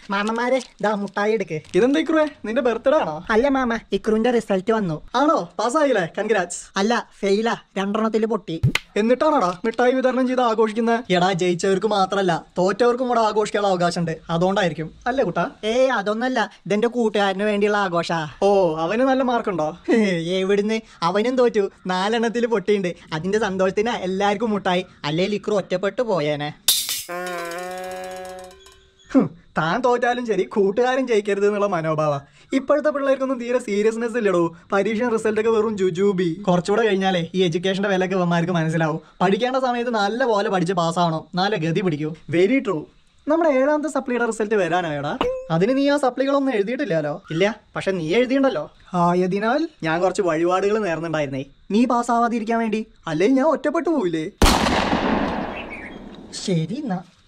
മാമന്മാരെ ദാ മുട്ടായി എടുക്ക് ഇതെന്താ ഇക്രുവേ നിന്റെ ബർത്ത്ഡേ ആണോ അല്ല മാമ ഇക്രുവിന്റെ റിസൾട്ട് വന്നു ആണോ പാസ്സായില്ലേ കൺഗ്രാറ്റ്സ് അല്ല ഫെയിലാ രണ്ടെണ്ണത്തിൽ പൊട്ടി എന്നിട്ടാണോടാ മിഠായി വിതരണം ചെയ്ത് ആഘോഷിക്കുന്നത് എടാ ജയിച്ചവർക്ക് മാത്രല്ല തോറ്റവർക്കും കൂടെ ആഘോഷിക്കാനുള്ള അവകാശമുണ്ട് അതുകൊണ്ടായിരിക്കും അല്ലേ കുട്ടാ ഏയ് അതൊന്നല്ല ഇതെന്റെ കൂട്ടുകാരന് വേണ്ടിയുള്ള ആഘോഷാ ഓ അവന് നല്ല മാർക്കുണ്ടോ എവിടുന്ന് അവനും തോറ്റു നാലെണ്ണത്തിൽ പൊട്ടിയുണ്ട് അതിന്റെ സന്തോഷത്തിന് എല്ലാവർക്കും മുട്ടായി അല്ലേ ഇക്രു ഒറ്റപ്പെട്ടു പോയേനെ ഹും, താൻ തോറ്റാലും ശരി കൂട്ടുകാരൻ ജയിക്കരുത് എന്നുള്ള മനോഭാവ ഇപ്പോഴത്തെ പിള്ളേർക്കൊന്നും തീരെ സീരിയസ്നെസ് ഇല്ലടോ പരീക്ഷ റിസൾട്ട് ഒക്കെ വെറും ജുജൂബി കുറച്ചുകൂടെ കഴിഞ്ഞാലേ ഈ എഡ്യൂക്കേഷന്റെ വിലക്ക് ഇവന്മാർക്ക് മനസ്സിലാവും പഠിക്കേണ്ട സമയത്ത് നല്ല പോലെ പഠിച്ച് പാസ്സാവണം നല്ല ഗതി പിടിക്കൂ വെരി ട്രൂ നമ്മുടെ ഏഴാമത്തെ സപ്ലിയുടെ റിസൾട്ട് വരാനായടാ അതിന് നീ ആ സപ്ലികളൊന്നും എഴുതിയിട്ടില്ലല്ലോ ഇല്ല പക്ഷെ നീ എഴുതിയുണ്ടല്ലോ ആയതിനാൽ ഞാൻ കുറച്ച് വഴിപാടുകൾ നേർന്നുണ്ടായിരുന്നേ നീ പാസ്സാവാതിരിക്കാൻ വേണ്ടി അല്ലെങ്കിൽ ഞാൻ ഒറ്റപ്പെട്ടു പോയില്ലേ ശരി എന്നാ